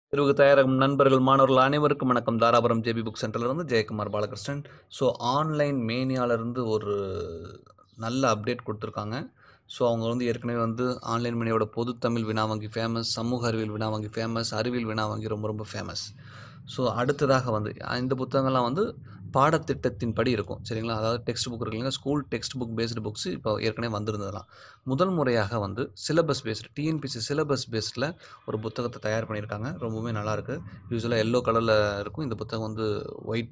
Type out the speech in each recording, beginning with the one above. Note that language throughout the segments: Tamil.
தேர்வுக்கு தயாராகும் நண்பர்கள் மாணவர்கள் அனைவருக்கும் வணக்கம் தாராபுரம் ஜேபி புக் சென்டர்லேருந்து ஜெயக்குமார் பாலகிருஷ்ணன் ஸோ ஆன்லைன் மேனியாலேருந்து ஒரு நல்ல அப்டேட் கொடுத்துருக்காங்க ஸோ அவங்க வந்து ஏற்கனவே வந்து ஆன்லைன் மேனியோட பொது தமிழ் வினா வங்கி ஃபேமஸ் சமூக அறிவியல் வினா வங்கி ஃபேமஸ் அறிவியல் வினா வங்கி ரொம்ப ரொம்ப ஃபேமஸ் ஸோ அடுத்ததாக வந்து இந்த புத்தகங்கள்லாம் வந்து பாடத்திட்டத்தின்படி இருக்கும் சரிங்களா அதாவது டெக்ஸ்ட் புக் இருக்குல்லைங்க school text book based books இப்போ ஏற்கனவே வந்திருந்ததெல்லாம் முதல் முறையாக வந்து சிலபஸ் பேஸ்டு டிஎன்பிசி சிலபஸ் பேஸ்டில் ஒரு புத்தகத்தை தயார் பண்ணியிருக்காங்க ரொம்பவுமே நல்லாயிருக்கு யூஸ்வலாக எல்லோ கலரில் இருக்கும் இந்த புத்தகம் வந்து ஒயிட்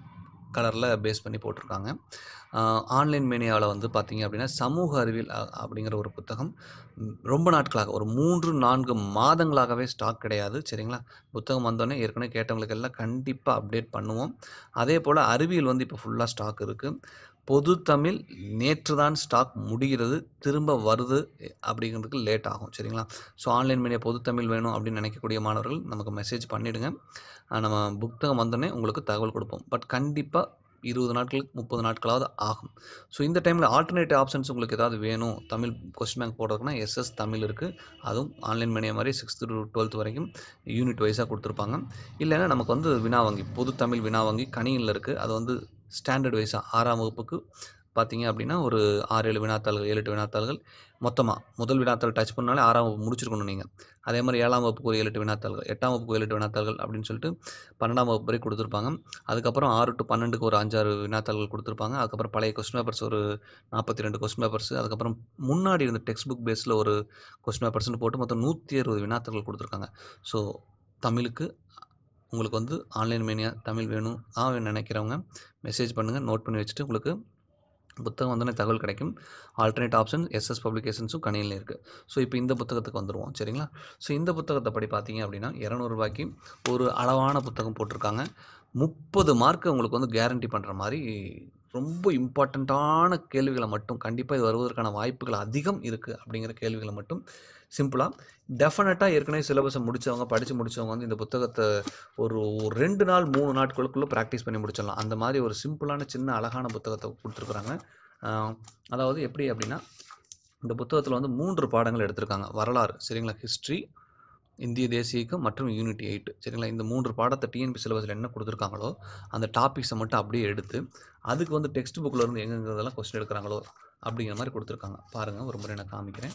கலரில் பேஸ் பண்ணி போட்டிருக்காங்க ஆன்லைன் மேனியாவில் வந்து பார்த்தீங்க அப்படின்னா சமூக அறிவியல் அ- அப்படிங்கிற ஒரு புத்தகம் ம், ரொம்ப நாட்களாக ஒரு மூன்று நான்கு மாதங்களாகவே ஸ்டாக் கிடையாது சரிங்களா புத்தகம் வந்தோடனே ஏற்கனவே கேட்டவங்களுக்கு எல்லாம் கண்டிப்பாக அப்டேட் பண்ணுவோம் அதே போல் அறிவியல் வந்து இப்போ ஃபுல்லாக ஸ்டாக் இருக்குது பொது தமிழ் நேற்று தான் ஸ்டாக் முடிகிறது திரும்ப வருது அப்படிங்கிறதுக்கு லேட் ஆகும் சரிங்களா ஸோ ஆன்லைன் மீடியா பொது தமிழ் வேணும் அப்படின்னு நினைக்கக்கூடிய மாணவர்கள் நமக்கு மெசேஜ் பண்ணிவிடுங்க நம்ம புத்தகம் வந்தோடனே உங்களுக்கு தகவல் கொடுப்போம் பட் கண்டிப்பாக இருபது நாட்களுக்கு முப்பது நாட்களாவது ஆகும் ஸோ இந்த டைமில் ஆல்டர்னேட்டிவ் ஆப்ஷன்ஸ் உங்களுக்கு ஏதாவது வேணும் தமிழ் கொஸ்டின் பேங்க் போடுறதுக்குன்னா எஸ்எஸ் தமிழ் இருக்குது அதுவும் ஆன்லைன் மீடியா மாதிரி சிக்ஸ்த்து டு டுவெல்த் வரைக்கும் யூனிட் வைஸாக கொடுத்துருப்பாங்க இல்லைன்னா நமக்கு வந்து வினா வங்கி பொது தமிழ் வினா வங்கி கணினியில் இருக்குது அது வந்து ஸ்டாண்டர்ட் வைஸாக ஆறாம் வகுப்புக்கு பார்த்தீங்க அப்படின்னா ஒரு ஆறு ஏழு வினாத்தாள்கள் ஏழு எட்டு வினாத்தாள்கள் மொத்தமாக முதல் வினாத்தாள் டச் பண்ணாலே ஆறாம் வகுப்பு முடிச்சிருக்கணும் நீங்கள் அதே மாதிரி ஏழாம் வகுப்புக்கு ஒரு ஏழு எட்டு வினாத்தாள்கள் எட்டாம் வகுப்புக்கு ஏழு எட்டு வினாத்தாள்கள் அப்படின்னு சொல்லிட்டு பன்னெண்டாம் வகுப்பு வரை கொடுத்துருப்பாங்க அதுக்கப்புறம் ஆறு டு பன்னெண்டுக்கு ஒரு அஞ்சாறு வினாத்தாள்கள் கொடுத்துருப்பாங்க அதுக்கப்புறம் பழைய கொஸ்டின் பேப்பர்ஸ் ஒரு நாற்பத்தி ரெண்டு கொஸ்டின் பேப்பர்ஸ் அதுக்கப்புறம் முன்னாடி இருந்த டெக்ஸ்ட் புக் பேஸில் ஒரு கொஸ்டின் பேப்பர்ஸ்னு போட்டு மொத்தம் நூற்றி அறுபது வினாத்தாள்கள் கொடுத்துருக்காங்க ஸோ தமிழுக்கு உங்களுக்கு வந்து ஆன்லைன் மேனியா தமிழ் வேணும் ஆ வேணும்னு நினைக்கிறவங்க மெசேஜ் பண்ணுங்கள் நோட் பண்ணி வச்சுட்டு உங்களுக்கு புத்தகம் வந்தோடனே தகவல் கிடைக்கும் ஆல்டர்னேட் ஆப்ஷன் எஸ்எஸ் பப்ளிகேஷன்ஸும் கணினியில் இருக்குது ஸோ இப்போ இந்த புத்தகத்துக்கு வந்துடுவோம் சரிங்களா ஸோ இந்த புத்தகத்தை படி பார்த்தீங்க அப்படின்னா இரநூறுபாய்க்கு ஒரு அளவான புத்தகம் போட்டிருக்காங்க முப்பது மார்க்கு உங்களுக்கு வந்து கேரண்டி பண்ணுற மாதிரி ரொம்ப இம்பார்ட்டண்ட்டான கேள்விகளை மட்டும் கண்டிப்பாக இது வருவதற்கான வாய்ப்புகள் அதிகம் இருக்குது அப்படிங்கிற கேள்விகளை மட்டும் சிம்பிளாக டெஃபினட்டாக ஏற்கனவே சிலபஸை முடித்தவங்க படித்து முடித்தவங்க வந்து இந்த புத்தகத்தை ஒரு ஒரு ரெண்டு நாள் மூணு நாட்களுக்குள்ளே ப்ராக்டிஸ் பண்ணி முடிச்சிடலாம் அந்த மாதிரி ஒரு சிம்பிளான சின்ன அழகான புத்தகத்தை கொடுத்துருக்குறாங்க ஆஹ் அதாவது எப்படி அப்படின்னா இந்த புத்தகத்தில் வந்து மூன்று பாடங்கள் எடுத்திருக்காங்க வரலாறு சரிங்களா ஹிஸ்ட்ரி இந்திய தேசியக்கம் மற்றும் யூனிட் எயிட் சரிங்களா இந்த மூன்று பாடத்தை டிஎன்பி சிலபஸில் என்ன கொடுத்துருக்காங்களோ அந்த டாபிக்ஸை மட்டும் அப்படியே எடுத்து அதுக்கு வந்து டெக்ஸ்ட் புக்கில் இருந்து எங்கெங்கெல்லாம் கொஸ்டின் எடுக்கிறாங்களோ அப்படிங்கிற மாதிரி கொடுத்துருக்காங்க பாருங்கள் ஒரு முறை நான் காமிக்கிறேன்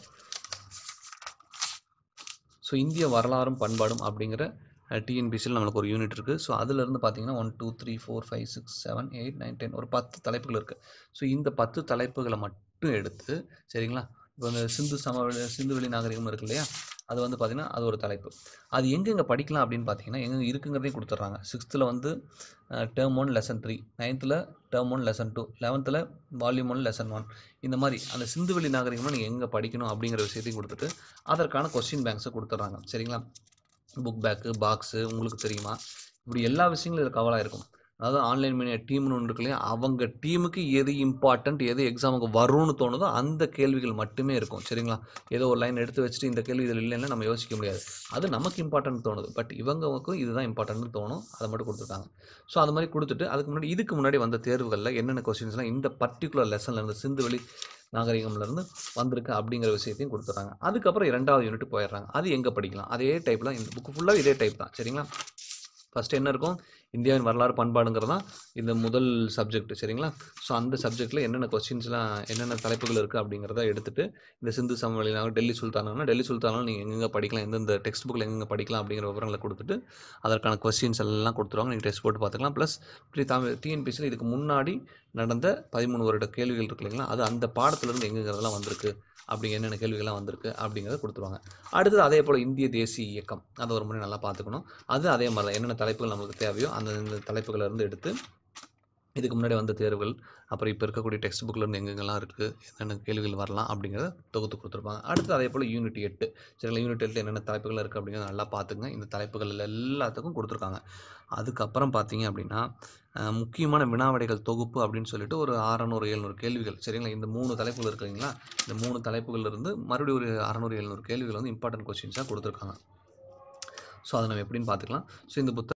ஸோ இந்திய வரலாறும் பண்பாடும் அப்படிங்கிற டிஎன்பிசியில் நம்மளுக்கு ஒரு யூனிட் இருக்குது ஸோ அதிலிருந்து பார்த்தீங்கன்னா one two three four five six seven eight nine ten ஒரு பத்து தலைப்புகள் இருக்குது ஸோ இந்த பத்து தலைப்புகளை மட்டும் எடுத்து சரிங்களா இப்போ இந்த சிந்து சமவெளி சிந்துவெளி நாகரிகம் இருக்கு இல்லையா அது வந்து பார்த்திங்கன்னா அது ஒரு தலைப்பு அது எங்கெங்கே படிக்கலாம் அப்படின்னு பார்த்தீங்கன்னா எங்கே இருக்குங்கிறதையும் கொடுத்துட்றாங்க சிக்ஸ்த்தில் வந்து டேர்ம் ஒன் லெசன் த்ரீ நைன்த்தில் டேர்ம் ஒன் லெசன் டூ லெவன்த்தில் வால்யூம் ஒன் லெசன் ஒன் இந்த மாதிரி அந்த சிந்துவெளி நாகரிகம்னா நீங்கள் எங்கே படிக்கணும் அப்படிங்கிற விஷயத்தையும் கொடுத்துட்டு அதற்கான கொஸ்டின் பேங்க்ஸை கொடுத்துட்றாங்க சரிங்களா புக் பேக்கு பாக்ஸு உங்களுக்கு தெரியுமா இப்படி எல்லா விஷயங்களும் இதில் கவலாக இருக்கும் அதாவது ஆன்லைன் மீடியா டீம்னு ஒன்று இருக்கு இல்லையா அவங்க டீமுக்கு எது இம்பார்ட்டண்ட் எது எக்ஸாமுக்கு வரும்னு தோணுதோ அந்த கேள்விகள் மட்டுமே இருக்கும் சரிங்களா ஏதோ ஒரு லைன் எடுத்து வச்சுட்டு இந்த கேள்வி இதில் இல்லைன்னா நம்ம யோசிக்க முடியாது அது நமக்கு இம்பார்ட்டன்ட் தோணுது பட் இவங்களுக்கும் இதுதான் இம்பார்ட்டன்ட்னு தோணும் அதை மட்டும் கொடுத்துருக்காங்க ஸோ அது மாதிரி கொடுத்துட்டு அதுக்கு முன்னாடி இதுக்கு முன்னாடி வந்த தேர்வுகளில் என்னென்ன கொஸ்டின்ஸ்லாம் இந்த பர்டிகுலர் லெசனில் இருந்து சிந்துவெளி நாகரிகம்லேருந்து வந்திருக்கு அப்படிங்கிற விஷயத்தையும் கொடுத்துட்றாங்க அதுக்கப்புறம் இரண்டாவது யூனிட் போயிடுறாங்க அது எங்கே படிக்கலாம் அதே டைப்பில் இந்த புக்கு ஃபுல்லாக இதே டைப் தான் சரிங்களா ஃபஸ்ட்டு என்ன இருக்கும் இந்தியாவின் வரலாறு பண்பாடுங்கிறது தான் இந்த முதல் சப்ஜெக்ட் சரிங்களா ஸோ அந்த சப்ஜெக்ட்டில் என்னென்ன கொஸ்டின்ஸ்லாம் என்னென்ன தலைப்புகள் இருக்குது அப்படிங்கிறத எடுத்துட்டு இந்த சிந்து சமவெளினாக டெல்லி சுல்தானானா டெல்லி சுல்தானாலும் நீங்கள் எங்கெங்கே படிக்கலாம் எந்தெந்த டெக்ஸ்ட் புக்கில் எங்கெங்கே படிக்கலாம் அப்படிங்கிற விவரங்களை கொடுத்துட்டு அதற்கான கொஸ்டின்ஸ் எல்லாம் கொடுத்துருவாங்க நீங்கள் டெஸ்ட் போட்டு பார்த்துக்கலாம் ப்ளஸ் இப்படி தமிழ் டிஎன்பிசியில் இதுக்கு முன்னாடி நடந்த பதிமூணு வருட கேள்விகள் இருக்கு இல்லைங்களா அது அந்த பாடத்துலேருந்து எங்கெங்கிறதெல்லாம் வந்திருக்கு அப்படி என்னென்ன கேள்விகள்லாம் வந்திருக்கு அப்படிங்கிறத கொடுத்துருவாங்க அடுத்தது அதே போல் இந்திய தேசிய இயக்கம் அதை ஒரு முறை நல்லா பார்த்துக்கணும் அது அதே மாதிரி தான் என்னென்ன தலைப்புகள் நமக்கு தேவையோ அந்த இந்த தலைப்புகளை இருந்து எடுத்து இதுக்கு முன்னாடி வந்த தேர்வுகள் அப்புறம் இப்போ இருக்கக்கூடிய டெக்ஸ்ட் புக்கில் இருந்து எங்கெங்கெல்லாம் இருக்குது என்னென்ன கேள்விகள் வரலாம் அப்படிங்கிறத தொகுத்து கொடுத்துருப்பாங்க அடுத்து அதே போல் யூனிட் எட்டு சரிங்களா யூனிட் எட்டில் என்னென்ன தலைப்புகள் இருக்குது அப்படிங்கிறத நல்லா பார்த்துங்க இந்த தலைப்புகள் எல்லாத்துக்கும் கொடுத்துருக்காங்க அதுக்கப்புறம் பார்த்தீங்க அப்படின்னா அஹ், முக்கியமான வினாவிடைகள் தொகுப்பு அப்படின்னு சொல்லிட்டு ஒரு அறநூறு எழுநூறு கேள்விகள் சரிங்களா இந்த மூணு தலைப்புகள் இருக்கு இல்லைங்களா இந்த மூணு தலைப்புகள்ல இருந்து மறுபடியும் ஒரு அறநூறு எழுநூறு கேள்விகள் வந்து இம்பார்ட்டன்ட் கொஸ்டின்ஸாக கொடுத்துருக்காங்க ஸோ அதை நம்ம எப்படின்னு பார்த்துக்கலாம் ஸோ இந்த புத்தகம்